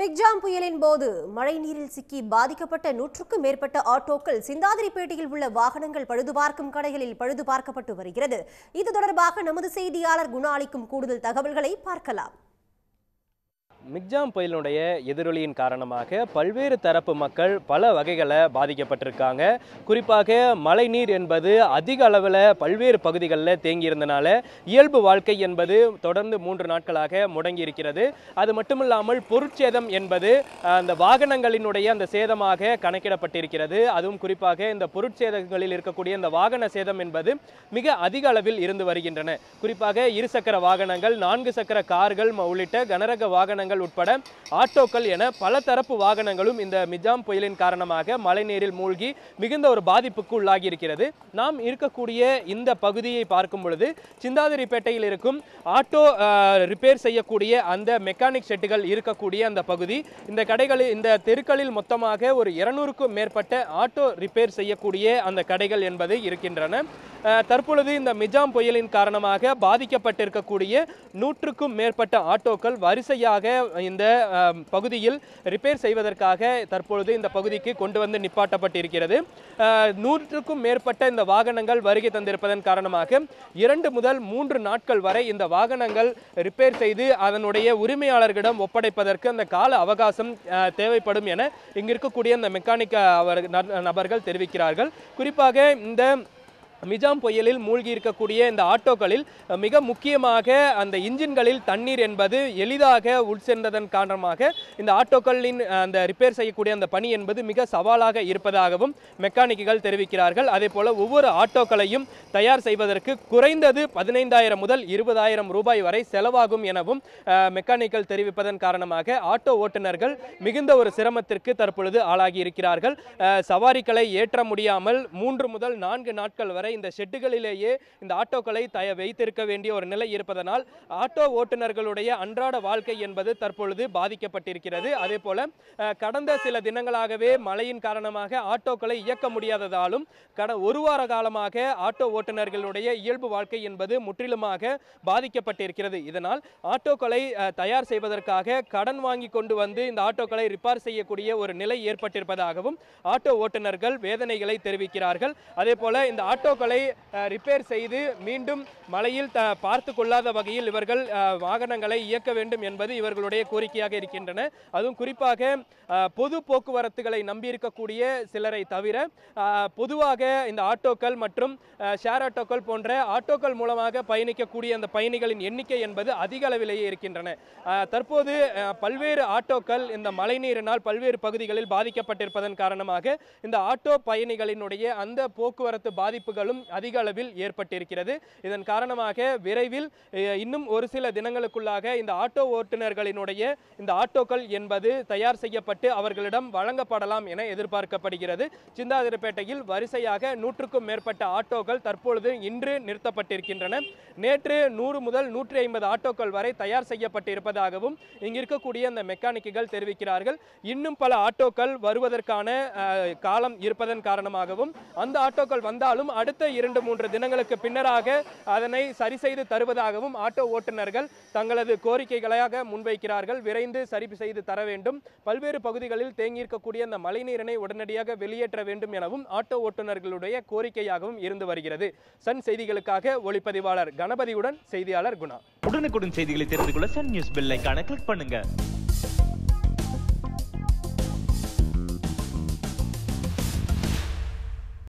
Michaung புயலின் போது மழைநீரில் சிக்கி பாதிக்கப்பட்ட நூற்றுக்கும் மேற்பட்ட ஆட்டோக்கள் சிந்தாதிரிப்பேட்டையில் உள்ள வாகனங்கள் பழுதுபார்க்கும் கடைகளில் பழுது பார்க்கப்பட்டு வருகிறது இது தொடர்பாக நமது செய்தியாளர் குணா அளிக்கும் கூடுதல் தகவல்களை பார்க்கலாம் மிக்ஜாம் புயலினுடைய எதிரொலியின் காரணமாக பல்வேறு தரப்பு மக்கள் பல வகைகளை பாதிக்கப்பட்டிருக்காங்க குறிப்பாக மழைநீர் என்பது அதிக அளவில் பல்வேறு பகுதிகளில் தேங்கியிருந்தனால இயல்பு வாழ்க்கை என்பது தொடர்ந்து மூன்று நாட்களாக முடங்கி இருக்கிறது அது மட்டுமில்லாமல் பொருட்சேதம் என்பது அஹ், அந்த வாகனங்களினுடைய அந்த சேதமாக கணக்கிடப்பட்டிருக்கிறது அதுவும் குறிப்பாக இந்த பொருட்சேதங்களில் இருக்கக்கூடிய இந்த வாகன சேதம் என்பது மிக அதிக அளவில் இருந்து வருகின்றன குறிப்பாக இருசக்கர வாகனங்கள் நான்கு சக்கர கார்கள் ம- உள்ளிட்ட கனரக வாகனங்கள் உட்பட ஆட்டோக்கள் என பல தரப்பு வாகனங்களும் இந்த மிஜாம் புயலின் காரணமாக மழைநீரில் மூழ்கி மிகுந்த ஒரு பாதிப்புக்கு உள்ளாகி இருக்கிறது நாம் இருக்கக்கூடிய இந்த பகுதியை பார்க்கும் பொழுது சிந்தாதிரிப்பேட்டையில் இருக்கும் ஆட்டோ ரிப்பேர் செய்யக்கூடிய அந்த மெக்கானிக் ஷெட்டுகள் இருக்கக்கூடிய அந்த பகுதி இந்த கடைகளில் இந்த தெருக்களில் மொத்தமாக ஒரு இருநூறுக்கும் மேற்பட்ட ஆட்டோ ரிப்பேர் செய்யக்கூடிய அந்த கடைகள் என்பது இருக்கின்றன அஹ், தற்பொழுது இந்த மிஜாம் புயலின் காரணமாக பாதிக்கப்பட்டிருக்கக்கூடிய நூற்றுக்கும் மேற்பட்ட ஆட்டோக்கள் வரிசையாக இந்த அஹ், பகுதியில் ரிப்பேர் செய்வதற்காக தற்பொழுது இந்த பகுதிக்கு கொண்டு வந்து நிப்பாட்டப்பட்டிருக்கிறது அஹ், நூற்றுக்கும் மேற்பட்ட இந்த வாகனங்கள் வருகை தந்திருப்பதன் காரணமாக இரண்டு முதல் மூன்று நாட்கள் வரை இந்த வாகனங்கள் ரிப்பேர் செய்து அதனுடைய உரிமையாளர்களிடம் ஒப்படைப்பதற்கு அந்த கால அவகாசம் அஹ், தேவைப்படும் என இங்கு இருக்கக்கூடிய இந்த மெக்கானிக் அவர் ந- நபர்கள் தெரிவிக்கிறார்கள் குறிப்பாக இந்த மிஜாம் புயலில் மூழ்கி இருக்கக்கூடிய இந்த ஆட்டோக்களில் அஹ், மிக முக்கியமாக அந்த இன்ஜின்களில் தண்ணீர் என்பது எளிதாக உட்சென்றதன் காரணமாக இந்த ஆட்டோக்களின் அஹ், அந்த ரிப்பேர் செய்யக்கூடிய அந்த பணி என்பது மிக சவாலாக இருப்பதாகவும் மெக்கானிக்குகள் தெரிவிக்கிறார்கள் அதே போல ஒவ்வொரு ஆட்டோக்களையும் தயார் செய்வதற்கு குறைந்தது பதினைந்தாயிரம் முதல் இருபதாயிரம் ரூபாய் வரை செலவாகும் எனவும் அஹ், மெக்கானிக்கல் தெரிவிப்பதன் காரணமாக ஆட்டோ ஓட்டுநர்கள் மிகுந்த ஒரு சிரமத்திற்கு தற்பொழுது ஆளாகி இருக்கிறார்கள் அஹ், சவாரிகளை ஏற்ற முடியாமல் மூன்று முதல் நான்கு நாட்கள் வரை இந்த ஷெட்டுகளிலேயே இந்த ஆட்டோக்களை தய வைத்திருக்க வேண்டிய ஒரு நிலை இருப்பதனால் ஆட்டோ ஓட்டுநர்களுடைய அன்றாட வாழ்க்கை என்பது தற்பொழுது பாதிக்கப்பட்டிருக்கிறது அதே போல அஹ், கடந்த சில தினங்களாகவே மழையின் காரணமாக ஆட்டோக்களை இயக்க முடியாததாலும் கட ஒரு வார காலமாக ஆட்டோ ஓட்டுநர்களுடைய இயல்பு வாழ்க்கை என்பது முற்றிலுமாக பாதிக்கப்பட்டிருக்கிறது இதனால் ஆட்டோக்களை அஹ், தயார் செய்வதற்காக கடன் வாங்கி கொண்டு வந்து இந்த ஆட்டோக்களை ரிப்பேர் செய்யக்கூடிய ஒரு நிலை ஏற்பட்டிருப்பதாகவும் ஆட்டோ ஓட்டுநர்கள் வேதனைகளை தெரிவிக்கிறார்கள் அதே போல இந்த ஆட்டோக்களை அஹ், ரிப்பேர் செய்து மீண்டும் மழையில் த பார்த்து கொள்ளாத வகையில் இவர்கள் அஹ், வாகனங்களை இயக்க வேண்டும் என்பது இவர்களுடைய கோரிக்கையாக இருக்கின்றன அதுவும் குறிப்பாக அஹ், பொது போக்குவரத்துகளை நம்பியிருக்கக்கூடிய சிலரை தவிர அஹ், பொதுவாக இந்த ஆட்டோக்கள் மற்றும் அஹ், ஷேர் ஆட்டோக்கள் போன்ற ஆட்டோக்கள் மூலமாக பயணிக்கக்கூடிய அந்த பயணிகளின் எண்ணிக்கை என்பது அதிக அளவிலேயே இருக்கின்றன அஹ், தற்போது அஹ், பல்வேறு ஆட்டோக்கள் இந்த மழைநீரினால் பல்வேறு பகுதிகளில் பாதிக்கப்பட்டிருப்பதன் காரணமாக இந்த ஆட்டோ பயணிகளினுடைய அந்த போக்குவரத்து பாதிப்புகளும் அதிக அளவில் ஏற்பட்டிருக்கிறது இதன் காரணமாக விரைவில் அஹ், இன்னும் ஒரு சில தினங்களுக்குள்ளாக இந்த ஆட்டோ ஓட்டுநர்களினுடைய இந்த ஆட்டோக்கள் என்பது தயார் செய்யப்பட்டு அவர்களிடம் வழங்கப்படலாம் என எதிர்பார்க்கப்படுகிறது சிந்தாதிரிப்பேட்டையில் வரிசையாக நூற்றுக்கும் மேற்பட்ட ஆட்டோக்கள் தற்பொழுது இன்று நிறுத்தப்பட்டிருக்கின்றன நேற்று நூறு முதல் நூற்றி ஐம்பது ஆட்டோக்கள் வரை தயார் செய்யப்பட்டிருப்பதாகவும் இங்கு இருக்கக்கூடிய அந்த மெக்கானிக்குகள் தெரிவிக்கிறார்கள் இன்னும் பல ஆட்டோக்கள் வருவதற்கான அஹ், காலம் இருப்பதன் காரணமாகவும் அந்த ஆட்டோக்கள் வந்தாலும் அடுத்த இரண்டு மூன்று தினங்களுக்கு பின்னராக அதனை சரி செய்து தருவதாகவும் ஆட்டோ ஓட்டுநர்கள் தங்களது கோரிக்கைகளாக முன்வைக்கிறார்கள் விரைந்து சரி செய்து தர வேண்டும் பல்வேறு பகுதிகளில் தேங்கியிருக்கக்கூடிய அந்த மழைநீரினை உடனடியாக வெளியேற்ற வேண்டும் எனவும் ஆட்டோ ஓட்டுநர்களுடைய கோரிக்கையாகவும் இருந்து வருகிறது சன் செய்திகளுக்காக ஒளிப்பதிவாளர் கணபதியுடன் செய்தியாளர் குணா உடனுக்குடன் செய்திகளை தெரிந்து கொள்ள சன் நியூஸ் பெல் ஐகானை கிளிக் பண்ணுங்க